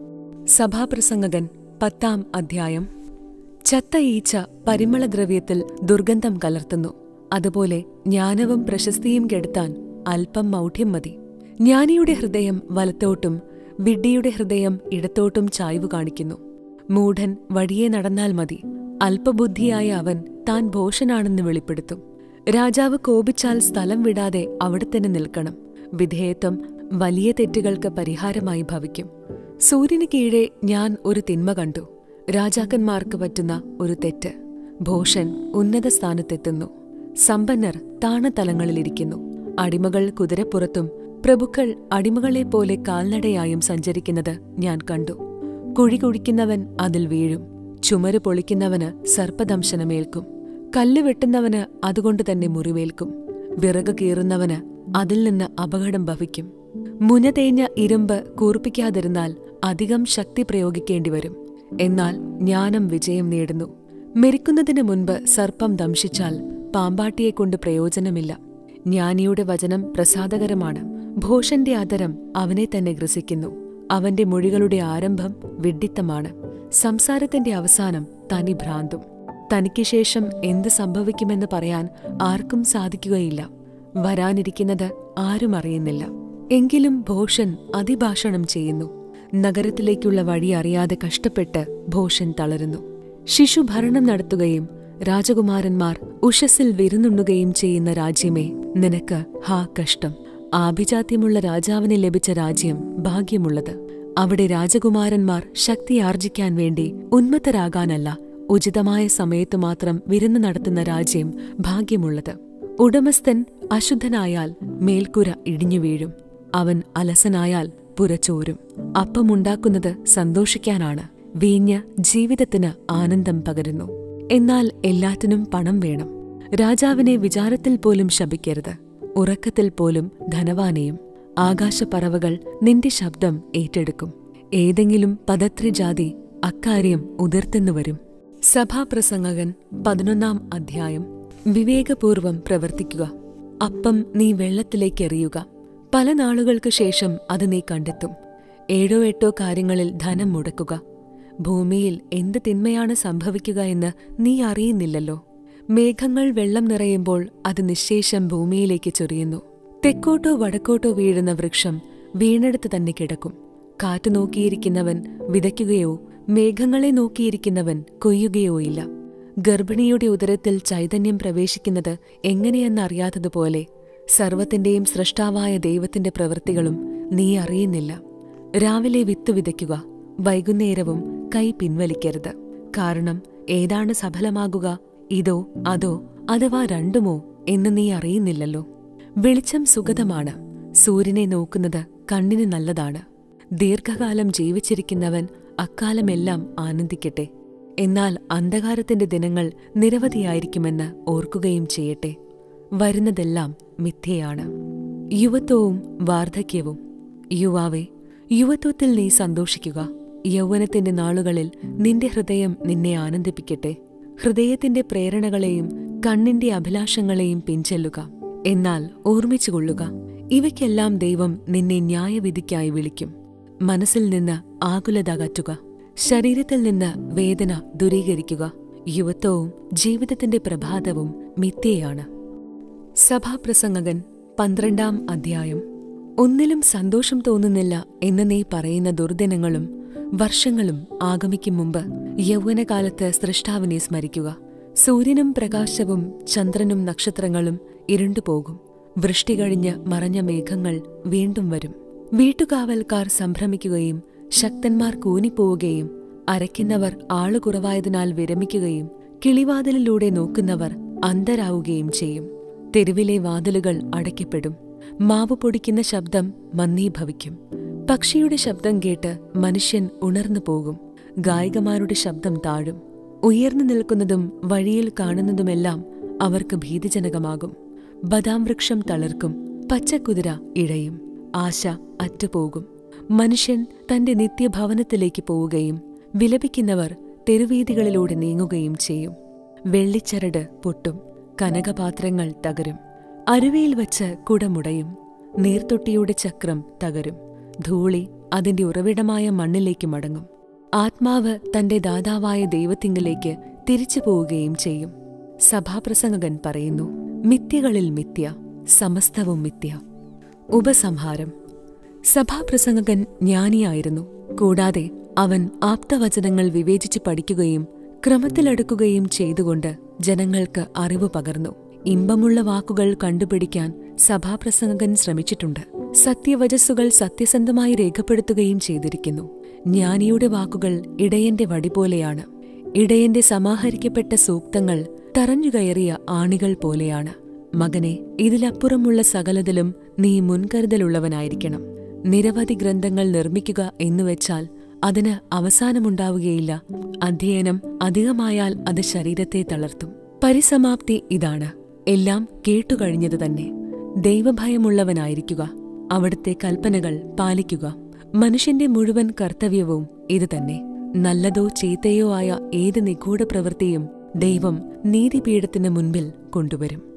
സഭാപ്രസംഗകൻ പത്താം അധ്യായം ചത്ത ഈച്ച പരിമളദ്രവ്യത്തിൽ ദുർഗന്ധം കലർത്തുന്നു അതുപോലെ ജ്ഞാനവും പ്രശസ്തിയും കെടുത്താൻ അല്പം മൗഢ്യം മതി ജ്ഞാനിയുടെ ഹൃദയം വലത്തോട്ടും വിഡ്ഢിയുടെ ഹൃദയം ഇടത്തോട്ടും ചായ്വു കാണിക്കുന്നു മൂഢൻ വഴിയെ നടന്നാൽ മതി അല്പബുദ്ധിയായ അവൻ താൻ ഭോഷനാണെന്ന് വെളിപ്പെടുത്തും രാജാവ് കോപിച്ചാൽ സ്ഥലം വിടാതെ അവിടെ തന്നെ നിൽക്കണം വിധേയത്വം വലിയ തെറ്റുകൾക്ക് പരിഹാരമായി ഭവിക്കും സൂര്യന് കീഴെ ഞാൻ ഒരു തിന്മ കണ്ടു രാജാക്കന്മാർക്ക് പറ്റുന്ന ഒരു തെറ്റ് ഭോഷൻ ഉന്നത സ്ഥാനത്തെത്തുന്നു സമ്പന്നർ താണതലങ്ങളിലിരിക്കുന്നു അടിമകൾ കുതിരപ്പുറത്തും പ്രഭുക്കൾ അടിമകളെപ്പോലെ കാൽനടയായും സഞ്ചരിക്കുന്നത് ഞാൻ കണ്ടു കുഴി കുഴിക്കുന്നവൻ അതിൽ വീഴും ചുമര് പൊളിക്കുന്നവന് സർപ്പദംശനമേൽക്കും കല്ല് വെട്ടുന്നവന് അതുകൊണ്ട് തന്നെ മുറിവേൽക്കും വിറക് കീറുന്നവന് അതിൽ നിന്ന് അപകടം ഭവിക്കും മുന തേഞ്ഞ ഇരുമ്പ് കൂർപ്പിക്കാതിരുന്നാൽ അധികം ശക്തി പ്രയോഗിക്കേണ്ടി വരും എന്നാൽ ജ്ഞാനം വിജയം നേടുന്നു മെരിക്കുന്നതിന് മുൻപ് സർപ്പം ദംശിച്ചാൽ പാമ്പാട്ടിയെക്കൊണ്ട് പ്രയോജനമില്ല ജ്ഞാനിയുടെ വചനം പ്രസാദകരമാണ് ഭോഷന്റെ അതരം അവനെ തന്നെ ഗ്രസിക്കുന്നു അവന്റെ മൊഴികളുടെ ആരംഭം വിഡ്ഢിത്തമാണ് സംസാരത്തിന്റെ അവസാനം തനി ഭ്രാന്തും തനിക്ക് ശേഷം എന്ത് സംഭവിക്കുമെന്ന് പറയാൻ ആർക്കും സാധിക്കുകയില്ല വരാനിരിക്കുന്നത് ആരും അറിയുന്നില്ല എങ്കിലും ഭോഷൻ അതിഭാഷണം ചെയ്യുന്നു നഗരത്തിലേക്കുള്ള വഴി അറിയാതെ കഷ്ടപ്പെട്ട് ഭോഷൻ തളരുന്നു ശിശു ഭരണം നടത്തുകയും രാജകുമാരന്മാർ ഉഷസ്സിൽ വിരുന്നുണ്ണുകയും ചെയ്യുന്ന രാജ്യമേ നിനക്ക് ഹാ കഷ്ടം ആഭിജാത്യമുള്ള രാജാവിന് ലഭിച്ച രാജ്യം ഭാഗ്യമുള്ളത് അവിടെ രാജകുമാരന്മാർ ശക്തി ആർജിക്കാൻ വേണ്ടി ഉന്മത്തരാകാനല്ല ഉചിതമായ സമയത്തു മാത്രം വിരുന്ന് നടത്തുന്ന രാജ്യം ഭാഗ്യമുള്ളത് ഉടമസ്ഥൻ അശുദ്ധനായാൽ മേൽക്കുര ഇടിഞ്ഞു വീഴും അവൻ അലസനായാൽ പുരച്ചോരും അപ്പമുണ്ടാക്കുന്നത് സന്തോഷിക്കാനാണ് വീഞ്ഞ് ജീവിതത്തിന് ആനന്ദം പകരുന്നു എന്നാൽ എല്ലാറ്റിനും പണം വേണം രാജാവിനെ വിചാരത്തിൽ പോലും ശപിക്കരുത് ഉറക്കത്തിൽ പോലും ധനവാനെയും ആകാശപ്പറവകൾ നിന്റെ ശബ്ദം ഏറ്റെടുക്കും ഏതെങ്കിലും പദത്രിജാതി അക്കാര്യം ഉതിർത്തെന്നു വരും സഭാപ്രസംഗകൻ പതിനൊന്നാം അധ്യായം വിവേകപൂർവം പ്രവർത്തിക്കുക അപ്പം നീ വെള്ളത്തിലേക്കെറിയുക പല നാളുകൾക്ക് ശേഷം അത് നീ കണ്ടെത്തും ഏഴോ എട്ടോ കാര്യങ്ങളിൽ ധനം മുടക്കുക ഭൂമിയിൽ എന്ത് തിന്മയാണ് സംഭവിക്കുക എന്ന് നീ അറിയുന്നില്ലല്ലോ മേഘങ്ങൾ വെള്ളം നിറയുമ്പോൾ അത് നിശ്ശേഷം ഭൂമിയിലേക്ക് ചൊരിയുന്നു തെക്കോട്ടോ വടക്കോട്ടോ വീഴുന്ന വൃക്ഷം വീണെടുത്ത് തന്നെ കിടക്കും കാറ്റു നോക്കിയിരിക്കുന്നവൻ വിതയ്ക്കുകയോ മേഘങ്ങളെ നോക്കിയിരിക്കുന്നവൻ കൊയ്യുകയോ ഇല്ല ഗർഭിണിയുടെ ഉദരത്തിൽ ചൈതന്യം പ്രവേശിക്കുന്നത് എങ്ങനെയെന്നറിയാത്തതുപോലെ സർവത്തിന്റെയും സൃഷ്ടാവായ ദൈവത്തിന്റെ പ്രവൃത്തികളും നീ അറിയുന്നില്ല രാവിലെ വിത്ത് വിതയ്ക്കുക വൈകുന്നേരവും കൈ പിൻവലിക്കരുത് കാരണം ഏതാണ് സഫലമാകുക ഇതോ അതോ അഥവാ രണ്ടുമോ എന്ന് നീ അറിയുന്നില്ലല്ലോ വെളിച്ചം സുഗതമാണ് സൂര്യനെ നോക്കുന്നത് കണ്ണിന് നല്ലതാണ് ദീർഘകാലം ജീവിച്ചിരിക്കുന്നവൻ അക്കാലമെല്ലാം ആനന്ദിക്കട്ടെ എന്നാൽ അന്ധകാരത്തിന്റെ ദിനങ്ങൾ നിരവധിയായിരിക്കുമെന്ന് ഓർക്കുകയും ചെയ്യട്ടെ വരുന്നതെല്ലാം മിഥ്യയാണ് യുവത്വവും വാർദ്ധക്യവും യുവാവേ യുവത്വത്തിൽ നീ സന്തോഷിക്കുക യൗവനത്തിന്റെ നാളുകളിൽ നിന്റെ ഹൃദയം നിന്നെ ആനന്ദിപ്പിക്കട്ടെ ഹൃദയത്തിന്റെ പ്രേരണകളെയും കണ്ണിന്റെ അഭിലാഷങ്ങളെയും പിൻചെല്ലുക എന്നാൽ ഓർമ്മിച്ചുകൊള്ളുക ഇവയ്ക്കെല്ലാം ദൈവം നിന്നെ ന്യായവിധിക്കായി വിളിക്കും മനസ്സിൽ നിന്ന് ആകുലത അകറ്റുക ശരീരത്തിൽ നിന്ന് വേദന ദൂരീകരിക്കുക യുവത്വവും ജീവിതത്തിന്റെ പ്രഭാതവും മിഥ്യയാണ് സഭാപ്രസംഗകൻ പന്ത്രണ്ടാം അധ്യായം ഒന്നിലും സന്തോഷം തോന്നുന്നില്ല എന്ന് നീ പറയുന്ന ദുർദിനങ്ങളും വർഷങ്ങളും ആഗമിക്കും മുമ്പ് യൗവനകാലത്ത് സൃഷ്ടാവിനെ സ്മരിക്കുക സൂര്യനും പ്രകാശവും ചന്ദ്രനും നക്ഷത്രങ്ങളും ഇരുണ്ടുപോകും വൃഷ്ടി കഴിഞ്ഞ് മറഞ്ഞ മേഘങ്ങൾ വീണ്ടും വരും വീട്ടുകാവൽക്കാർ സംഭ്രമിക്കുകയും ശക്തന്മാർ കൂനിപ്പോവുകയും അരയ്ക്കുന്നവർ ആളുകുറവായതിനാൽ വിരമിക്കുകയും കിളിവാതിലിലൂടെ നോക്കുന്നവർ അന്ധരാവുകയും ചെയ്യും തെരുവിലെ വാതിലുകൾ അടയ്ക്കപ്പെടും മാവ് പൊടിക്കുന്ന ശബ്ദം മന്ദീഭവിക്കും പക്ഷിയുടെ ശബ്ദം കേട്ട് മനുഷ്യൻ ഉണർന്നു പോകും ഗായികമാരുടെ ശബ്ദം താഴും ഉയർന്നു നിൽക്കുന്നതും വഴിയിൽ കാണുന്നതുമെല്ലാം അവർക്ക് ഭീതിജനകമാകും ബദാം വൃക്ഷം തളിർക്കും പച്ചക്കുതിര ഇഴയും ആശ അറ്റുപോകും മനുഷ്യൻ തന്റെ നിത്യഭവനത്തിലേക്ക് പോവുകയും വിലപിക്കുന്നവർ തെരുവീതികളിലൂടെ നീങ്ങുകയും ചെയ്യും വെള്ളിച്ചരട് പൊട്ടും കനകപാത്രങ്ങൾ തകരും അരുവിയിൽ വച്ച് കുടമുടയും നീർത്തൊട്ടിയുടെ ചക്രം തകരും ധൂളി അതിന്റെ ഉറവിടമായ മണ്ണിലേക്ക് മടങ്ങും ആത്മാവ് തന്റെ ദാതാവായ ദൈവത്തിങ്കിലേക്ക് തിരിച്ചു പോവുകയും ചെയ്യും സഭാപ്രസംഗകൻ പറയുന്നു മിഥ്യകളിൽ മിഥ്യ സമസ്തവും മിഥ്യ ഉപസംഹാരം സഭാപ്രസംഗകൻ ജ്ഞാനിയായിരുന്നു കൂടാതെ അവൻ ആപ്തവചനങ്ങൾ വിവേചിച്ച് പഠിക്കുകയും ക്രമത്തിലെടുക്കുകയും ചെയ്തുകൊണ്ട് ജനങ്ങൾക്ക് അറിവ് പകർന്നു ഇമ്പമുള്ള വാക്കുകൾ കണ്ടുപിടിക്കാൻ സഭാപ്രസംഗകൻ ശ്രമിച്ചിട്ടുണ്ട് സത്യവചസ്സുകൾ സത്യസന്ധമായി രേഖപ്പെടുത്തുകയും ചെയ്തിരിക്കുന്നു ജ്ഞാനിയുടെ വാക്കുകൾ ഇടയന്റെ വടി പോലെയാണ് ഇടയന്റെ സമാഹരിക്കപ്പെട്ട സൂക്തങ്ങൾ തറഞ്ഞുകയറിയ ആണികൾ പോലെയാണ് മകനെ ഇതിലപ്പുറമുള്ള സകലതിലും നീ മുൻകരുതലുള്ളവനായിരിക്കണം നിരവധി ഗ്രന്ഥങ്ങൾ നിർമ്മിക്കുക എന്നുവെച്ചാൽ അതിന് അവസാനമുണ്ടാവുകയില്ല അധ്യയനം അധികമായാൽ അത് ശരീരത്തെ തളർത്തും പരിസമാപ്തി ഇതാണ് എല്ലാം കേട്ടുകഴിഞ്ഞത് തന്നെ ദൈവഭയമുള്ളവനായിരിക്കുക അവിടുത്തെ കൽപ്പനകൾ പാലിക്കുക മനുഷ്യന്റെ മുഴുവൻ കർത്തവ്യവും ഇത് തന്നെ നല്ലതോ ചീത്തയോ ആയ ഏത് നിഗൂഢ പ്രവൃത്തിയും ദൈവം നീതിപീഠത്തിന് മുൻപിൽ കൊണ്ടുവരും